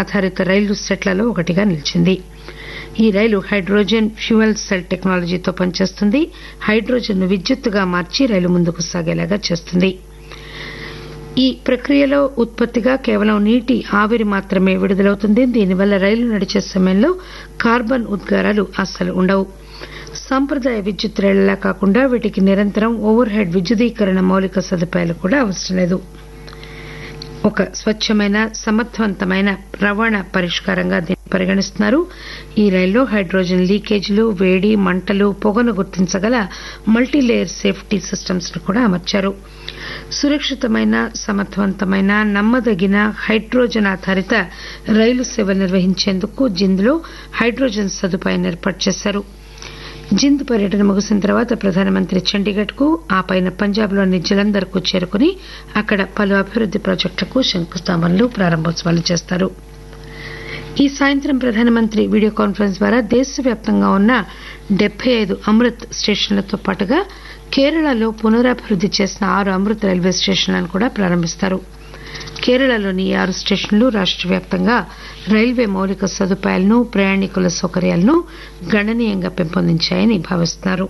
ఆధారిత రైలు సెట్లలో ఒకటిగా నిలిచింది ఈ రైలు హైడ్రోజన్ ఫ్యూయల్ సెల్ టెక్నాలజీతో పనిచేస్తుంది హైడ్రోజన్ ను విద్యుత్తుగా మార్చి రైలు ముందుకు సాగేలాగా చేస్తుంది ఈ ప్రక్రియలో ఉత్పత్తిగా కేవలం నీటి ఆవిరి మాత్రమే విడుదలవుతుంది దీనివల్ల రైలు నడిచే సమయంలో కార్బన్ ఉద్గారాలు అస్సలు ఉండవు సాంప్రదాయ విద్యుత్ రైళ్లలా కాకుండా వీటికి నిరంతరం ఓవర్ హెడ్ విద్యుదీకరణ మౌలిక సదుపాయాలు కూడా అవసరం లేదు ఒక స్వచ్ఛమైన సమర్థవంతమైన రవాణా పరిష్కారంగా దీన్ని పరిగణిస్తున్నారు ఈ రైల్లో హైడ్రోజన్ లీకేజీలు వేడి మంటలు పొగను గుర్తించగల మల్టీలేయర్ సేఫ్టీ సిస్టమ్స్ ను కూడా అమర్చారు సురక్షితమైన సమర్థవంతమైన నమ్మదగిన హైడ్రోజన్ ఆధారిత రైలు సేవలు నిర్వహించేందుకు జింద్లో హైడ్రోజన్ సదుపాయాన్ని ఏర్పాటు చేశారు జింద్ పర్యటన ముగిసిన తర్వాత ప్రధానమంత్రి చండీగఢ్ కు ఆ పైన పంజాబ్ లోని జలంధర్ కు చేరుకుని అక్కడ పలు అభివృద్ది ప్రాజెక్టులకు శంకుస్థాపనలు ప్రారంభోత్సవాలు చేస్తారు ఈ సాయంత్రం ప్రధానమంత్రి వీడియో కాన్ఫరెన్స్ ద్వారా దేశవ్యాప్తంగా ఉన్న డెబ్బై ఐదు అమృత్ స్టేషన్లతో పాటుగా కేరళలో పునరాభివృద్ది చేసిన ఆరు అమృత్ రైల్వే స్టేషన్లను కూడా ప్రారంభిస్తారు కేరళలోని ఈ ఆరు స్టేషన్లు రాష్ట వ్యాప్తంగా రైల్వే మౌలిక సదుపాయాలను ప్రయాణికుల సౌకర్యాలను గణనీయంగా పెంపొందించాయని భావిస్తున్నారు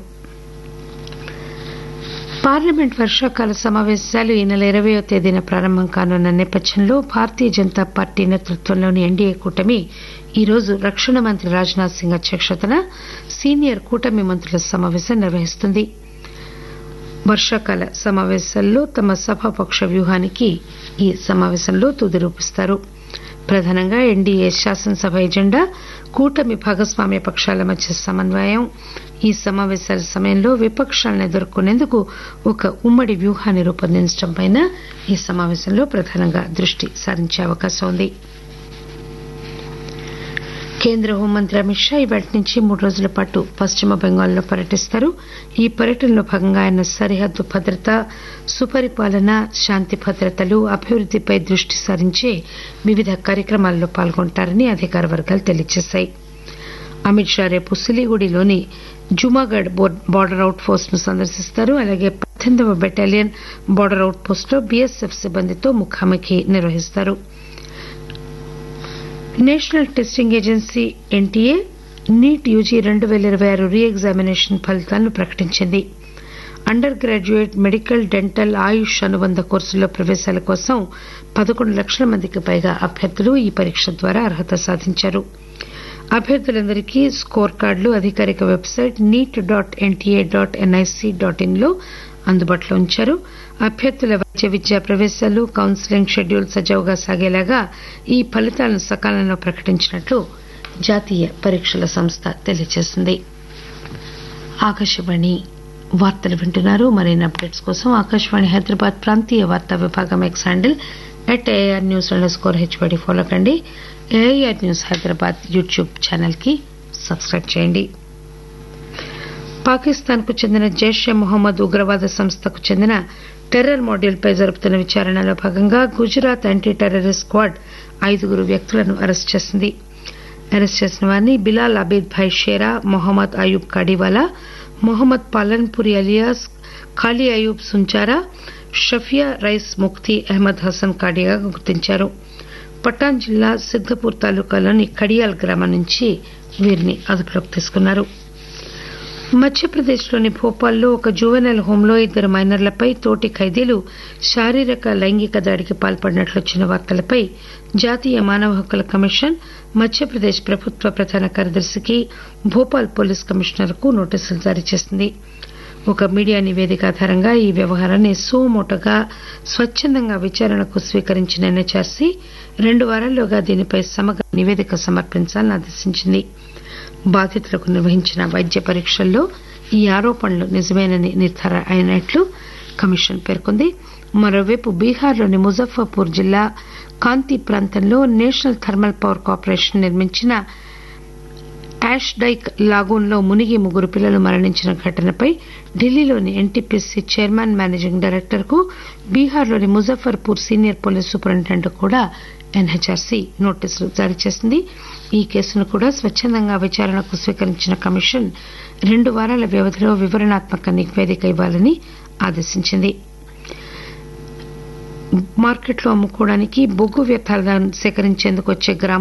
పార్లమెంట్ వర్షాకాల సమావేశాలు ఈ నెల ఇరవయో తేదీన ప్రారంభం కానున్న నేపథ్యంలో భారతీయ జనతా పార్టీ నేతృత్వంలోని ఎన్డీఏ కూటమి ఈరోజు రక్షణ మంత్రి రాజ్నాథ్ సింగ్ అధ్యక్షతన సీనియర్ కూటమి మంత్రుల సమావేశం నిర్వహిస్తుంది వర్షాకాల సమావేశాల్లో తమ సభాపక్ష వ్యూహానికి ఈ సమావేశంలో తుది రూపిస్తారు ప్రధానంగా ఎన్డీఏ శాసనసభ ఎజెండా కూటమి భాగస్వామ్య పక్షాల మధ్య సమన్వయం ఈ సమావేశాల సమయంలో విపక్షాలను ఎదుర్కొనేందుకు ఒక ఉమ్మడి వ్యూహాన్ని రూపొందించడంపై ఈ సమావేశంలో ప్రధానంగా దృష్టి సారించే అవకాశం ఉంది కేంద్ర హోంమంత్రి అమిత్ షా ఇవాటి నుంచి మూడు రోజుల పాటు పశ్చిమ బెంగాల్లో పర్యటిస్తారు ఈ పర్యటనలో భాగంగా ఆయన సరిహద్దు భద్రత సుపరిపాలన శాంతి భద్రతలు అభివృద్దిపై దృష్టి సారించే వివిధ కార్యక్రమాల్లో పాల్గొంటారని అధికార వర్గాలు తెలియజేశాయి అమిత్ షా రేపు సిలిగుడిలోని జుమాగఢ్ బార్డర్ అవుట్ పోస్ట్ ను సందర్శిస్తారు అలాగే పద్దెనిమిదవ బెటాలియన్ బార్డర్ అవుట్ పోస్ట్ లో బీఎస్ఎఫ్ సిబ్బందితో ముఖాముఖి నిర్వహిస్తారు national testing agency NTA NEET UG రెండు పేల ఇరవై ఆరు రీ ఎగ్జామినేషన్ ఫలితాలను ప్రకటించింది undergraduate medical dental AYUSH అనుబంధ కోర్సుల్లో ప్రవేశాల కోసం పదకొండు లక్షల మందికి పైగా అభ్యర్థులు ఈ పరీక్ష ద్వారా అర్హత సాధించారు అభ్యర్థులందరికీ స్కోర్ కార్డులు అధికారిక website NEET dot NTA dot NIC dot in లో అందుబాటులో ఉంచారు అభ్యర్థుల వైద్య విద్యా ప్రవేశాలు కౌన్సిలింగ్ షెడ్యూల్ సజావుగా సాగేలాగా ఈ ఫలితాలను సకాలంలో ప్రకటించినట్లు జాతీయ పరీక్షల సంస్థ తెలియజేసింది ఆకాశవాణి వార్తలు వింటున్నారు మరిన్ని అప్డేట్స్ కోసం ఆకాశవాణి హైదరాబాద్ ప్రాంతీయ వార్తా విభాగం X handle at AR news underscore HYD follow కండి AIR news Hyderabad YouTube channel కి సబ్స్క్రైబ్ చేయండి పాకిస్తాన్ కు చెందిన జైషే మొహమ్మద్ ఉగ్రవాద సంస్థకు చెందిన టెర్రర్ మాడ్యూల్పై జరుపుతున్న విచారణలో భాగంగా గుజరాత్ యాంటీ టెర్రరిస్ట్ స్క్వాడ్ ఐదుగురు వ్యక్తులను అరెస్ట్ చేసింది అరెస్ట్ చేసిన వారిని బిలాల్ అబీద్ భాయ్ షేరా మొహమ్మద్ అయూబ్ కాడివాలా మొహమ్మద్ పాలన్పురి అలియాస్ ఖాళీ అయూబ్ సుంచారా షఫియా రైస్ ముక్తి అహ్మద్ హసన్ కాడియాగా గుర్తించారు పటాన్ జిల్లా సిద్దపూర్ తాలూకాలోని కడియాల్ గ్రామం నుంచి వీరిని అదుపులోకి తీసుకున్నారు మధ్యప్రదేశ్లోని భోపాల్లో ఒక జువెనల్ హోంలో ఇద్దరు మైనర్లపై తోటి ఖైదీలు శారీరక లైంగిక దాడికి పాల్పడినట్లు వచ్చిన వార్తలపై జాతీయ మానవ హక్కుల కమిషన్ మధ్యప్రదేశ్ ప్రభుత్వ ప్రధాన కార్యదర్శికి భోపాల్ పోలీస్ కమిషనర్కు నోటీసులు జారీ చేసింది ఒక మీడియా నివేదిక ఆధారంగా ఈ వ్యవహారాన్ని సుమోటోగా స్వచ్చందంగా విచారణకు స్వీకరించిన ఎన్హెచ్ఆర్సీ రెండు వారాల్లోగా దీనిపై సమగ్ర నివేదిక సమర్పించాలని ఆదేశించింది బాధితులకు నిర్వహించిన వైద్య పరీక్షల్లో ఈ ఆరోపణలు నిజమేనని నిర్ధారణ అయినట్లు కమిషన్ పేర్కొంది మరోవైపు బీహార్లోని ముజఫర్పూర్ జిల్లా కాంతి ప్రాంతంలో నేషనల్ థర్మల్ పవర్ కార్పొరేషన్ నిర్మించిన యాష్ డైక్ లాగూన్లో మునిగి ముగ్గురు పిల్లలు మరణించిన ఘటనపై ఢిల్లీలోని ఎన్టీపీసీ చైర్మన్ మేనేజింగ్ డైరెక్టర్ కు బీహార్లోని ముజఫర్పూర్ సీనియర్ పోలీస్ సూపరింటెండెంట్ కూడా ఎన్హెచ్ఆర్సీ నోటీసులు జారీ చేసింది ఈ కేసును కూడా స్వచ్చందంగా విచారణకు స్వీకరించిన కమిషన్ రెండు వారాల వ్యవధిలో వివరణాత్మక నివేదిక ఇవ్వాలని ఆదేశించింది మార్కెట్లో అమ్ముకోవడానికి బొగ్గు వ్యర్థాలను సేకరించేందుకు వచ్చే గ్రామ